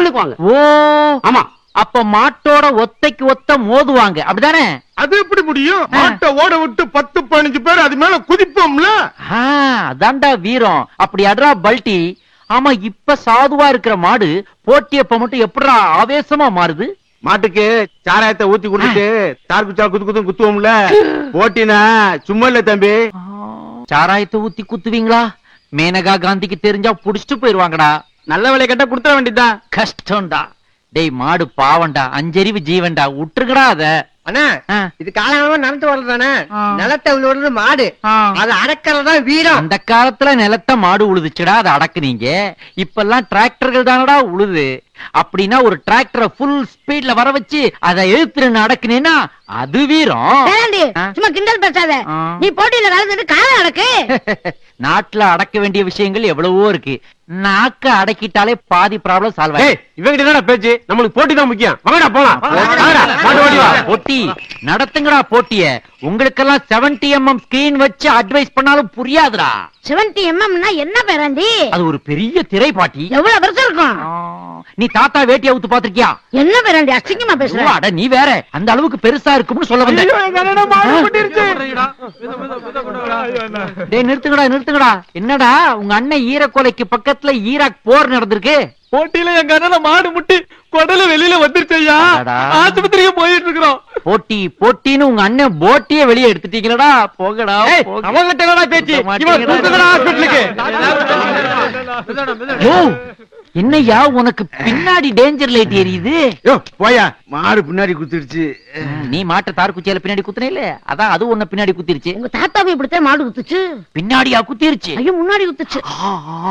கலந்துக்குவாங்க ஓ ஆமா அப்ப மாட்டோட ஒத்தைக்கு ஒத்த மோதுவாங்க அப்படிதானே அது எப்படி முடியும் மாட்டை ஓட விட்டு பத்து பதினஞ்சு பேர் அது மேல குதிப்போம்ல ஆ, அதான்டா வீரம் அப்படி அட்ரா பல்டி ஆமா இப்ப சாதுவா இருக்கிற மாடு போட்டியப்ப மட்டும் எப்படிடா ஆவேசமா மாறுது மாட்டுக்கு சாராயத்தை ஊத்தி குடுத்துட்டு தார் குச்சா குத்து குத்து குத்துவோம்ல போட்டினா சும்மா இல்ல தம்பி சாராயத்தை ஊத்தி குத்துவீங்களா மேனகா காந்திக்கு தெரிஞ்சா புடிச்சிட்டு போயிருவாங்கடா நல்ல வேலை கேட்டா குடுத்துட வேண்டியதுதான் கஷ்டம்டா டேய் மாடு பாவம்டா அஞ்சறிவு ஜீவன்டா விட்டுருக்கடா அத அண்ணா ஆ. இது காலமா நடந்து வர்றதானே ஆ. நிலத்தை விழுறது மாடு ஆ. அது அடக்கிறதா வீரம் அந்த காலத்துல நிலத்த மாடு உழுதுச்சுடா அதை அடக்குனீங்க இப்பெல்லாம் டிராக்டர்கள் தானடா உழுது அப்படின்னா ஒரு டிராக்டரை ஃபுல் ஸ்பீட்ல வர வச்சு அதை எழுத்துன்னு அடக்குனீன்னா அது வீரம் வேண்டாண்டி ஆ? சும்மா கிண்டல் பேசாத ஆ. நீ போட்டியில கலந்துட்டு காலம் அடக்கு நாட்டுல அடக்க வேண்டிய விஷயங்கள் எவ்வளவோ இருக்கு நாக்க அடக்கிட்டாலே பாதி ப்ராப்ளம் சால்வ் ஏய் இவங்கிட்ட என்னடா பேச்சு நம்மளுக்கு போட்டி தான் முக்கியம் வாங்கடா போலாம் வாங்கடா, மாட்டு ஓடி வா. போட்டி நடத்துங்கடா போட்டிய உங்களுக்கெல்லாம் 70 எம்எம் ஸ்கிரீன் வச்சு அட்வைஸ் பண்ணாலும் புரியாதுடா செவன்டி எம்எம்னா என்ன பேராண்டி அது ஒரு பெரிய திரை பாட்டி எவ்வளவு பெருசா இருக்கும் ஆ, நீ தாத்தா வேட்டி அவுத்து பாத்திருக்கியா என்ன பேராண்டி அசிங்கமா பேசுற ஐயோ, அட நீ வேற அந்த அளவுக்கு பெருசா இருக்கும்னு சொல்ல வந்தேன் டேய் நிறுத்துங்கடா நிறுத்துங்கடா என்னடா உங்க அண்ணன் ஈரக்கோலைக்கு பக்கத்துல ஈராக் போர் நடந்திருக்கு போட்டியில எங்க அண்ணன் மாடு முட்டி குடல வெளியில வந்துருச்சு ஐயா அடடா. ஆஸ்பத்திரிக்கு போயிட்டு இருக்கிறோம் போட்டி போட்டின்னு உங்க அண்ணன் போட்டியே வெளியே எடுத்துட்டீங்களடா போகடா ஏய், போக. அவன்கிட்ட என்னடா பேச்சு இவன் கூப்பிட்டுங்கடா ஹாஸ்பிட்டலுக்கு யோ, என்னய்யா உனக்கு பின்னாடி டேஞ்சர் லைட் எரியுது யோ போயா மாடு பின்னாடி குத்திடுச்சு நீ மாட்ட தார் குச்சியால பின்னாடி குத்துனே இல்ல அதான் அது உன்ன பின்னாடி குத்திருச்சு உங்க தாத்தாவை இப்படித்தான் மாடு குத்துச்சு பின்னாடியா குத்திருச்சு ஐயோ முன்னாடி குத்துச்சு ஆ, ஆ.